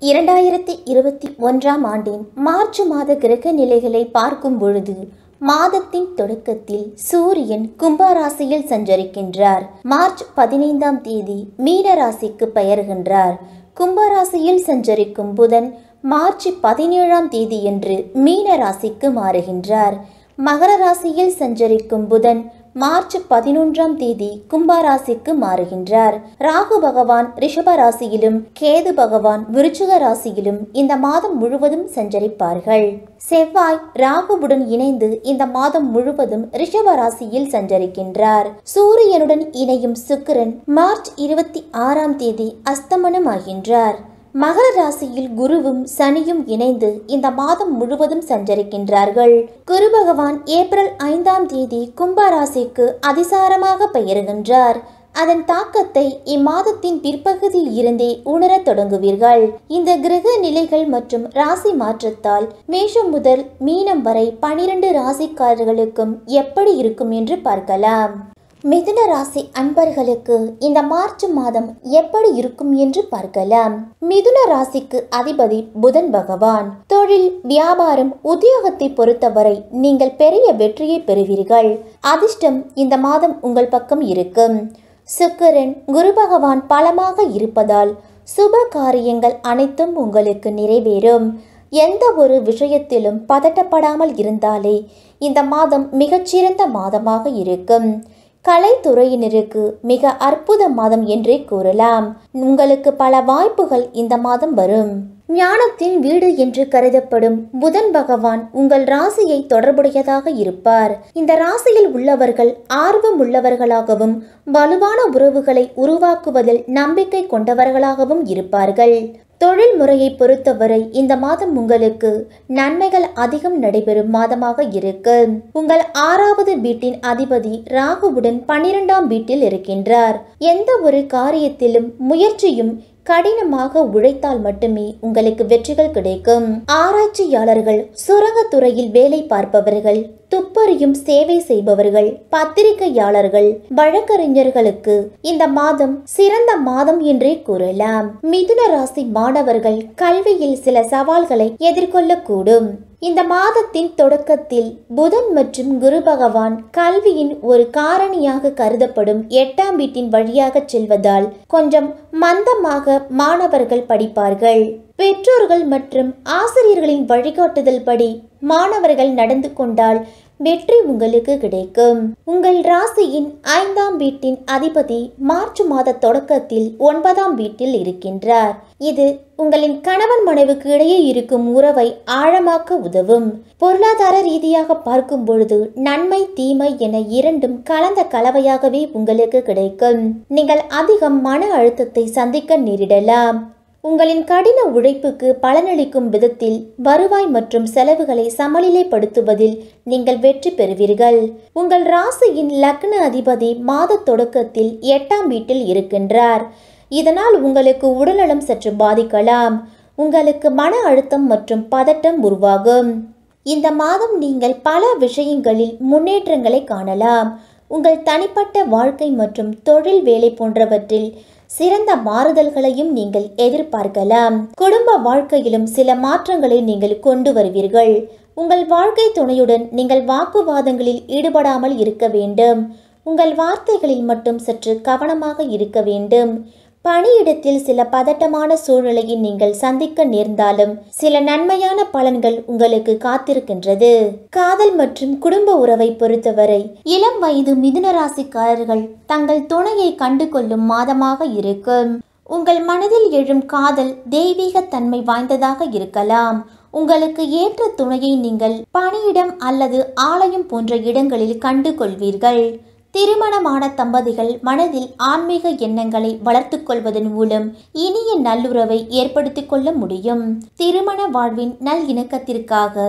இரண்டாயிரத்தி இருபத்தி ஒன்றாம் ஆண்டின் மார்ச் மாத கிரக நிலைகளை பார்க்கும் பொழுது மாதத்தின் தொடக்கத்தில் சூரியன் கும்பராசியில் சஞ்சரிக்கின்றார் மார்ச் பதினைந்தாம் தேதி மீன ராசிக்கு பெயர்கின்றார் கும்பராசியில் சஞ்சரிக்கும் புதன் மார்ச் பதினேழாம் தேதியன்று மீன ராசிக்கு மாறுகின்றார் மகர ராசியில் சஞ்சரிக்கும் புதன் மார்ச் பதினொன்றாம் தேதி கும்பராசிக்கு மாறுகின்றார் ராகு பகவான் ரிஷப ராசியிலும் கேது பகவான் விருச்சிக ராசியிலும் இந்த மாதம் முழுவதும் சஞ்சரிப்பார்கள் செவ்வாய் ராகுவுடன் இணைந்து இந்த மாதம் முழுவதும் ரிஷப ராசியில் சஞ்சரிக்கின்றார் சூரியனுடன் இணையும் சுக்கிரன் மார்ச் இருபத்தி ஆறாம் தேதி அஸ்தமனமாகின்றார் மகர ராசியில் குருவும் சனியும் இணைந்து இந்த மாதம் முழுவதும் சஞ்சரிக்கின்றார்கள் குரு பகவான் ஏப்ரல் ஐந்தாம் தேதி கும்ப ராசிக்கு அதிசாரமாக பெயருகின்றார் அதன் தாக்கத்தை இம்மாதத்தின் பிற்பகுதியில் இருந்தே உணரத் தொடங்குவீர்கள் இந்த கிரக நிலைகள் மற்றும் ராசி மாற்றத்தால் மேஷம் முதல் மீனம் வரை பனிரெண்டு ராசிக்காரர்களுக்கும் எப்படி இருக்கும் என்று பார்க்கலாம் மிதுன ராசி அன்பர்களுக்கு இந்த மார்ச் மாதம் எப்படி இருக்கும் என்று பார்க்கலாம் மிதுன ராசிக்கு அதிபதி புதன் பகவான் தொழில் வியாபாரம் உத்தியோகத்தை பொறுத்தவரை நீங்கள் பெரிய வெற்றியை பெறுவீர்கள் அதிர்ஷ்டம் இந்த மாதம் உங்கள் பக்கம் இருக்கும் சுக்கிரன் குரு பகவான் பலமாக இருப்பதால் சுப காரியங்கள் அனைத்தும் உங்களுக்கு நிறைவேறும் எந்த ஒரு விஷயத்திலும் பதட்டப்படாமல் இருந்தாலே இந்த மாதம் மிகச்சிறந்த மாதமாக இருக்கும் கலைத்துறையினருக்கு மிக அற்புத மாதம் என்றே கூறலாம் உங்களுக்கு பல வாய்ப்புகள் இந்த மாதம் வரும் ஞானத்தின் வீடு என்று கருதப்படும் புதன் பகவான் உங்கள் ராசியை தொடர்புடையதாக இருப்பார் இந்த ராசியில் உள்ளவர்கள் ஆர்வம் உள்ளவர்களாகவும் வலுவான உறவுகளை உருவாக்குவதில் நம்பிக்கை கொண்டவர்களாகவும் இருப்பார்கள் தொழில் முறையை பொறுத்தவரை இந்த மாதம் உங்களுக்கு நன்மைகள் அதிகம் நடைபெறும் மாதமாக இருக்கு உங்கள் ஆறாவது வீட்டின் அதிபதி ராகுவுடன் பன்னிரெண்டாம் வீட்டில் இருக்கின்றார் எந்த ஒரு காரியத்திலும் முயற்சியும் கடினமாக உழைத்தால் மட்டுமே உங்களுக்கு வெற்றிகள் கிடைக்கும் ஆராய்ச்சியாளர்கள் சுரங்கத்துறையில் வேலை பார்ப்பவர்கள் துப்பறியும் சேவை செய்பவர்கள் பத்திரிகையாளர்கள் வழக்கறிஞர்களுக்கு இந்த மாதம் சிறந்த மாதம் என்றே கூறலாம் மிதுன ராசி மாணவர்கள் கல்வியில் சில சவால்களை எதிர்கொள்ளக்கூடும் இந்த மாதத்தின் தொடக்கத்தில் புதன் மற்றும் குரு பகவான் கல்வியின் ஒரு காரணியாக கருதப்படும் எட்டாம் வீட்டின் வழியாக செல்வதால் கொஞ்சம் மந்தமாக மாணவர்கள் படிப்பார்கள் பெற்றோர்கள் மற்றும் ஆசிரியர்களின் வழிகாட்டுதல் படி மாணவர்கள் நடந்து கொண்டால் வெற்றி உங்களுக்கு கிடைக்கும் உங்கள் ராசியின் ஐந்தாம் வீட்டின் அதிபதி மார்ச் மாத தொடக்கத்தில் ஒன்பதாம் வீட்டில் இருக்கின்றார் இது உங்களின் கணவன் மனைவிக்கு இடையே இருக்கும் உறவை ஆழமாக்க உதவும் பொருளாதார ரீதியாக பார்க்கும் பொழுது நன்மை தீமை என இரண்டும் கலந்த கலவையாகவே உங்களுக்கு கிடைக்கும் நீங்கள் அதிகம் மன அழுத்தத்தை சந்திக்க நேரிடலாம் உங்களின் கடின உழைப்புக்கு பலனளிக்கும் விதத்தில் வருவாய் மற்றும் செலவுகளை சமநிலைப்படுத்துவதில் நீங்கள் வெற்றி பெறுவீர்கள் உங்கள் ராசியின் லக்ன அதிபதி மாத தொடக்கத்தில் எட்டாம் வீட்டில் இருக்கின்றார் இதனால் உங்களுக்கு உடல்நலம் சற்று பாதிக்கலாம் உங்களுக்கு மன அழுத்தம் மற்றும் பதட்டம் உருவாகும் இந்த மாதம் நீங்கள் பல விஷயங்களில் முன்னேற்றங்களை காணலாம் உங்கள் தனிப்பட்ட வாழ்க்கை மற்றும் தொழில் வேலை போன்றவற்றில் சிறந்த மாறுதல்களையும் நீங்கள் எதிர்பார்க்கலாம் குடும்ப வாழ்க்கையிலும் சில மாற்றங்களை நீங்கள் கொண்டு வருவீர்கள் உங்கள் வாழ்க்கை துணையுடன் நீங்கள் வாக்குவாதங்களில் ஈடுபடாமல் இருக்க வேண்டும் உங்கள் வார்த்தைகளில் மட்டும் சற்று கவனமாக இருக்க வேண்டும் பணியிடத்தில் சில பதட்டமான சூழ்நிலையை நீங்கள் சந்திக்க நேர்ந்தாலும் சில நன்மையான பலன்கள் உங்களுக்கு காத்திருக்கின்றது காதல் மற்றும் குடும்ப உறவை பொறுத்தவரை இளம் வயது மிதுன ராசிக்காரர்கள் தங்கள் துணையை கண்டு கொள்ளும் மாதமாக இருக்கும் உங்கள் மனதில் எழும் காதல் தெய்வீக தன்மை வாய்ந்ததாக இருக்கலாம் உங்களுக்கு ஏற்ற துணையை நீங்கள் பணியிடம் அல்லது ஆலயம் போன்ற இடங்களில் கண்டு கொள்வீர்கள் திருமணமான தம்பதிகள் மனதில் ஆன்மீக எண்ணங்களை வளர்த்து கொள்வதன் மூலம் இனிய நல்லுறவை ஏற்படுத்திக் கொள்ள முடியும் திருமண வாழ்வின் நல் இணக்கத்திற்காக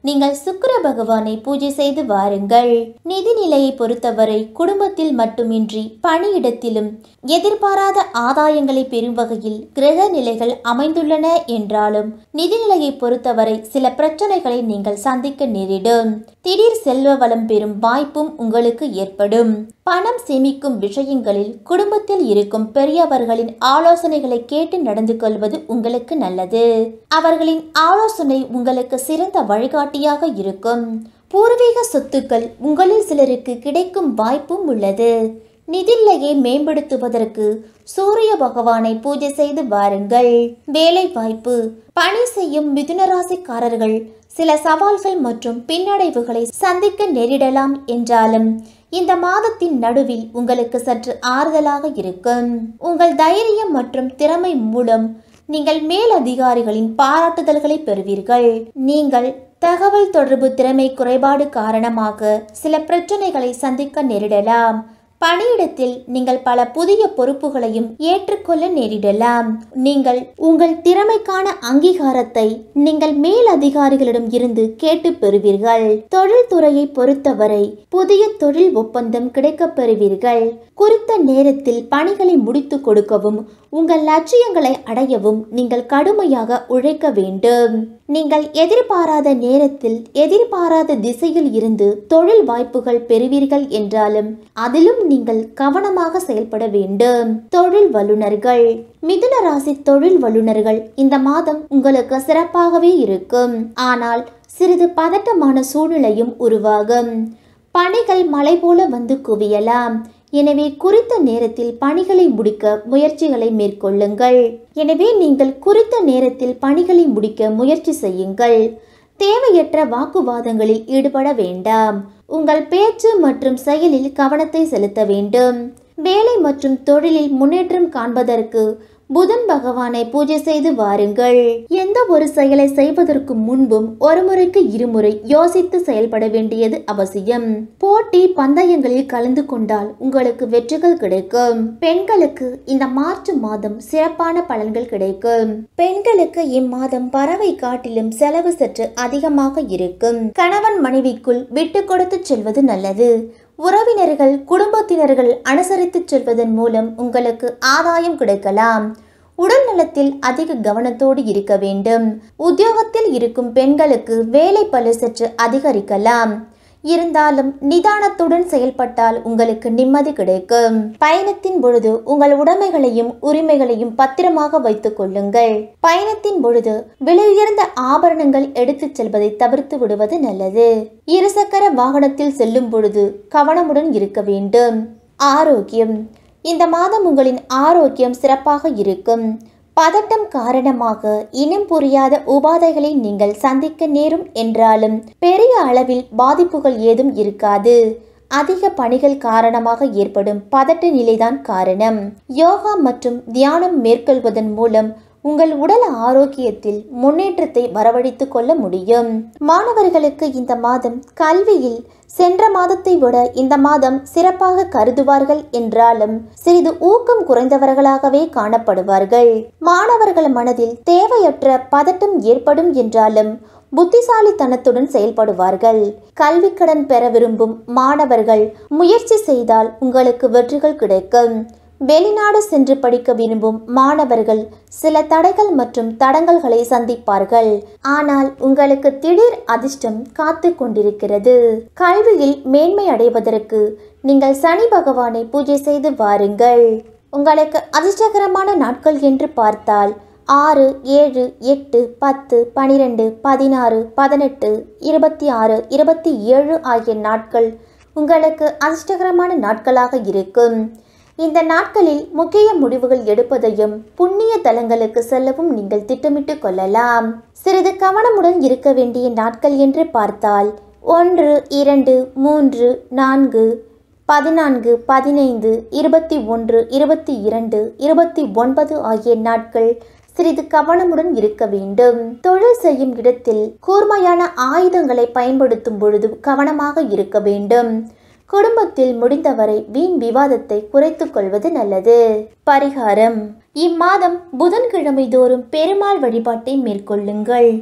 நீங்கள் சுக்கிர பகவானை பூஜை செய்து வாருங்கள் நிதி நிலையை பொறுத்தவரை குடும்பத்தில் மட்டுமின்றி பணியிடத்திலும் எதிர்பாராத ஆதாயங்களை பெறும் வகையில் கிரக நிலைகள் அமைந்துள்ளன என்றாலும் நிதிநிலையை பொறுத்தவரை சில பிரச்சனைகளை நீங்கள் சந்திக்க நேரிடும் திடீர் செல்வ வளம் பெறும் வாய்ப்பும் உங்களுக்கு ஏற்படும் பணம் சேமிக்கும் விஷயங்களில் குடும்பத்தில் இருக்கும் பெரியவர்களின் ஆலோசனைகளை கேட்டு நடந்து கொள்வது உங்களுக்கு நல்லது அவர்களின் ஆலோசனை உங்களுக்கு சிறந்த வழிகாட்டியாக இருக்கும் பூர்வீக சொத்துக்கள் உங்களில் சிலருக்கு கிடைக்கும் வாய்ப்பும் உள்ளது நிதிநிலையை மேம்படுத்துவதற்கு சூரிய பகவானை பூஜை செய்து வாருங்கள் வேலை வாய்ப்பு பணி செய்யும் மிதுனராசிக்காரர்கள் சில சவால்கள் மற்றும் பின்னடைவுகளை சந்திக்க நேரிடலாம் என்றாலும் இந்த மாதத்தின் நடுவில் உங்களுக்கு சற்று ஆறுதலாக இருக்கும் உங்கள் தைரியம் மற்றும் திறமை மூலம் நீங்கள் மேலதிகாரிகளின் பாராட்டுதல்களை பெறுவீர்கள் நீங்கள் தகவல் தொடர்பு திறமை குறைபாடு காரணமாக சில பிரச்சனைகளை சந்திக்க நேரிடலாம் பணியிடத்தில் நீங்கள் பல புதிய பொறுப்புகளையும் ஏற்றுக்கொள்ள நேரிடலாம் நீங்கள் உங்கள் திறமைக்கான அங்கீகாரத்தை நீங்கள் மேல் அதிகாரிகளிடம் இருந்து கேட்டு பெறுவீர்கள் தொழில்துறையை பொறுத்தவரை புதிய தொழில் ஒப்பந்தம் கிடைக்கப் பெறுவீர்கள் குறித்த நேரத்தில் பணிகளை முடித்து கொடுக்கவும் உங்கள் லட்சியங்களை அடையவும் நீங்கள் கடுமையாக உழைக்க வேண்டும் நீங்கள் எதிர்பாராத நேரத்தில் எதிர்பாராத திசையில் இருந்து தொழில் வாய்ப்புகள் பெறுவீர்கள் என்றாலும் அதிலும் நீங்கள் கவனமாக செயல்பட வேண்டும் தொழில் வல்லுநர்கள் மிதுன ராசி தொழில் வல்லுநர்கள் இந்த மாதம் உங்களுக்கு சிறப்பாகவே இருக்கும் ஆனால் சிறிது பதட்டமான சூழ்நிலையும் உருவாகும் பணிகள் மலை போல வந்து குவியலாம் எனவே குறித்த நேரத்தில் பணிகளை முடிக்க முயற்சிகளை மேற்கொள்ளுங்கள் எனவே நீங்கள் குறித்த நேரத்தில் பணிகளை முடிக்க முயற்சி செய்யுங்கள் தேவையற்ற வாக்குவாதங்களில் ஈடுபட வேண்டாம் உங்கள் பேச்சு மற்றும் செயலில் கவனத்தை செலுத்த வேண்டும் வேலை மற்றும் தொழிலில் முன்னேற்றம் காண்பதற்கு புதன் பகவானை பூஜை செய்து வாருங்கள் எந்த ஒரு செயலை செய்வதற்கு முன்பும் ஒரு முறைக்கு இருமுறை யோசித்து செயல்பட வேண்டியது அவசியம் போட்டி பந்தயங்களில் கலந்து கொண்டால் உங்களுக்கு வெற்றிகள் கிடைக்கும் பெண்களுக்கு இந்த மார்ச் மாதம் சிறப்பான பலன்கள் கிடைக்கும் பெண்களுக்கு இம்மாதம் பறவை காட்டிலும் செலவு சற்று அதிகமாக இருக்கும் கணவன் மனைவிக்குள் விட்டு கொடுத்து செல்வது நல்லது உறவினர்கள் குடும்பத்தினர்கள் அனுசரித்துச் செல்வதன் மூலம் உங்களுக்கு ஆதாயம் கிடைக்கலாம் உடல் நலத்தில் அதிக கவனத்தோடு இருக்க வேண்டும் உத்தியோகத்தில் இருக்கும் பெண்களுக்கு வேலை பளு சற்று அதிகரிக்கலாம் இருந்தாலும் நிதானத்துடன் செயல்பட்டால் உங்களுக்கு நிம்மதி கிடைக்கும் பயணத்தின் பொழுது உங்கள் உடைமைகளையும் உரிமைகளையும் பத்திரமாக வைத்துக் கொள்ளுங்கள் பயணத்தின் பொழுது விலையுயர்ந்த ஆபரணங்கள் எடுத்துச் செல்வதை தவிர்த்து விடுவது நல்லது இருசக்கர வாகனத்தில் செல்லும் பொழுது கவனமுடன் இருக்க வேண்டும் ஆரோக்கியம் இந்த மாதம் உங்களின் ஆரோக்கியம் சிறப்பாக இருக்கும் பதட்டம் காரணமாக இனம் புரியாத உபாதைகளை நீங்கள் சந்திக்க நேரும் என்றாலும் பெரிய அளவில் பாதிப்புகள் ஏதும் இருக்காது அதிக பணிகள் காரணமாக ஏற்படும் பதட்ட நிலைதான் காரணம் யோகா மற்றும் தியானம் மேற்கொள்வதன் மூலம் உங்கள் உடல் ஆரோக்கியத்தில் முன்னேற்றத்தை வரவழைத்துக் கொள்ள முடியும் மாணவர்களுக்கு இந்த மாதம் கல்வியில் சென்ற மாதத்தை விட இந்த மாதம் சிறப்பாக கருதுவார்கள் என்றாலும் சிறிது ஊக்கம் குறைந்தவர்களாகவே காணப்படுவார்கள் மாணவர்கள் மனதில் தேவையற்ற பதட்டம் ஏற்படும் என்றாலும் புத்திசாலித்தனத்துடன் செயல்படுவார்கள் கல்வி கடன் பெற விரும்பும் மாணவர்கள் முயற்சி செய்தால் உங்களுக்கு வெற்றிகள் கிடைக்கும் வெளிநாடு சென்று படிக்க விரும்பும் மாணவர்கள் சில தடைகள் மற்றும் தடங்கல்களை சந்திப்பார்கள் ஆனால் உங்களுக்கு திடீர் அதிர்ஷ்டம் காத்து கொண்டிருக்கிறது கல்வியில் மேன்மை அடைவதற்கு நீங்கள் சனி பகவானை பூஜை செய்து வாருங்கள் உங்களுக்கு அதிர்ஷ்டகரமான நாட்கள் என்று பார்த்தால் ஆறு ஏழு எட்டு பத்து பனிரெண்டு பதினாறு பதினெட்டு இருபத்தி ஆறு இருபத்தி ஏழு ஆகிய நாட்கள் உங்களுக்கு அதிர்ஷ்டகரமான நாட்களாக இருக்கும் இந்த நாட்களில் முக்கிய முடிவுகள் எடுப்பதையும் புண்ணிய தலங்களுக்கு செல்லவும் நீங்கள் திட்டமிட்டு கொள்ளலாம் சிறிது கவனமுடன் இருக்க வேண்டிய நாட்கள் என்று பார்த்தால் ஒன்று இரண்டு மூன்று நான்கு பதினான்கு பதினைந்து இருபத்தி ஒன்று இருபத்தி இரண்டு இருபத்தி ஒன்பது ஆகிய நாட்கள் சிறிது கவனமுடன் இருக்க வேண்டும் தொழில் செய்யும் இடத்தில் கூர்மையான ஆயுதங்களை பயன்படுத்தும் பொழுது கவனமாக இருக்க வேண்டும் குடும்பத்தில் முடிந்தவரை வீண் விவாதத்தை குறைத்துக் கொள்வது நல்லது பரிகாரம் இம்மாதம் புதன்கிழமை தோறும் பெருமாள் வழிபாட்டை மேற்கொள்ளுங்கள்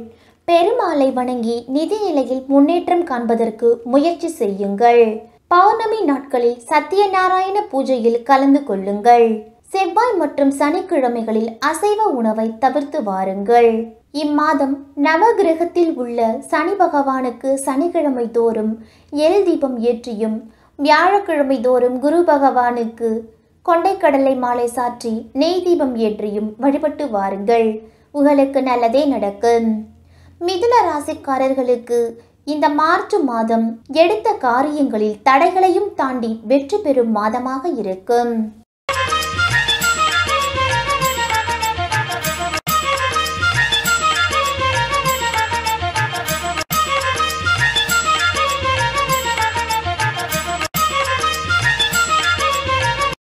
பெருமாளை வணங்கி நிதி நிலையில் முன்னேற்றம் காண்பதற்கு முயற்சி செய்யுங்கள் பௌர்ணமி நாட்களில் சத்யநாராயண பூஜையில் கலந்து கொள்ளுங்கள் செவ்வாய் மற்றும் சனிக்கிழமைகளில் அசைவ உணவை தவிர்த்து வாருங்கள் இம்மாதம் நவகிரகத்தில் உள்ள சனி பகவானுக்கு சனிக்கிழமை தோறும் எல் தீபம் ஏற்றியும் வியாழக்கிழமை தோறும் குரு பகவானுக்கு கொண்டைக்கடலை மாலை சாற்றி நெய் தீபம் ஏற்றியும் வழிபட்டு வாருங்கள் உங்களுக்கு நல்லதே நடக்கும் மிதுன ராசிக்காரர்களுக்கு இந்த மார்ச் மாதம் எடுத்த காரியங்களில் தடைகளையும் தாண்டி வெற்றி பெறும் மாதமாக இருக்கும்